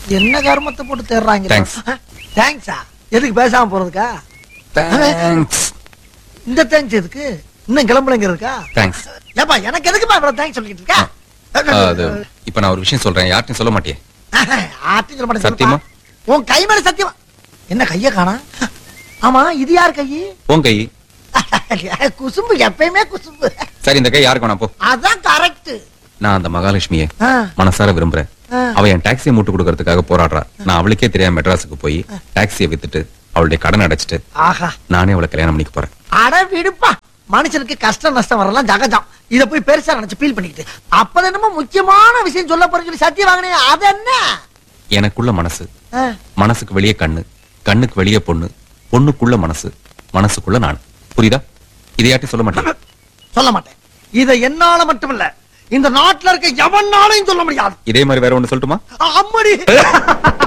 என்ன கர்மத்தை போட்டு தேடுறாங்க Thanks. தேங்க்ஸா எதுக்கு பேசாம போறதுக்கா தேங்க்ஸ் இந்த தேங்க்ஸ் எதுக்கு இன்னும் கிளம்புலங்க இருக்கா தேங்க்ஸ் ஏப்பா எனக்கு எதுக்குப்பா இவ்வளவு தேங்க்ஸ் சொல்லிட்டு இருக்கா அது இப்ப நான் ஒரு விஷயம் சொல்றேன் யார்ட்டையும் சொல்ல மாட்டியே ஆர்த்தி சொல்ல மாட்டேன் சத்தியமா? சொல்லுப்பா. உன் கை மேல சத்தியமா என்ன கைய காணா ஆமா இது யார் கை உன் கை குசும்பு எப்பயுமே குசும்பு சரி இந்த கை யாருக்கு வேணாம் போ அதான் கரெக்ட் நான் அந்த மகாலட்சுமியை மனசார விரும்புறேன் ஆ. அவ என் டாக்ஸியை மூட்டு கொடுக்கறதுக்காக போராடுறா நான் அவளுக்கே தெரியாம மெட்ராஸுக்கு போய் டாக்ஸியை வித்துட்டு அவளுடைய கடன் அடைச்சிட்டு ஆஹா நானே அவளை கல்யாணம் பண்ணிக்க போறேன் அட விடுப்பா மனுஷனுக்கு கஷ்டம் நஷ்டம் வரலாம் ஜகஜம் இத போய் பெருசா நினைச்சு ஃபீல் பண்ணிக்கிட்டு அப்பதான் என்னமோ முக்கியமான விஷயம் சொல்ல போறேன்னு சொல்லி சத்தியம் வாங்கினே அது என்ன எனக்குள்ள மனசு ஆ, மனசுக்கு வெளியே கண்ணு கண்ணுக்கு வெளியே பொண்ணு பொண்ணுக்குள்ள மனசு மனசுக்குள்ள நான் புரியுதா இதையாட்டி சொல்ல மாட்டேன் சொல்ல மாட்டேன் இத என்னால மட்டுமில்ல இந்த நாட்டுல இருக்க எவனாலையும் சொல்ல முடியாது இதே மாதிரி வேற ஒண்ணு சொல்லட்டுமா அம்மடி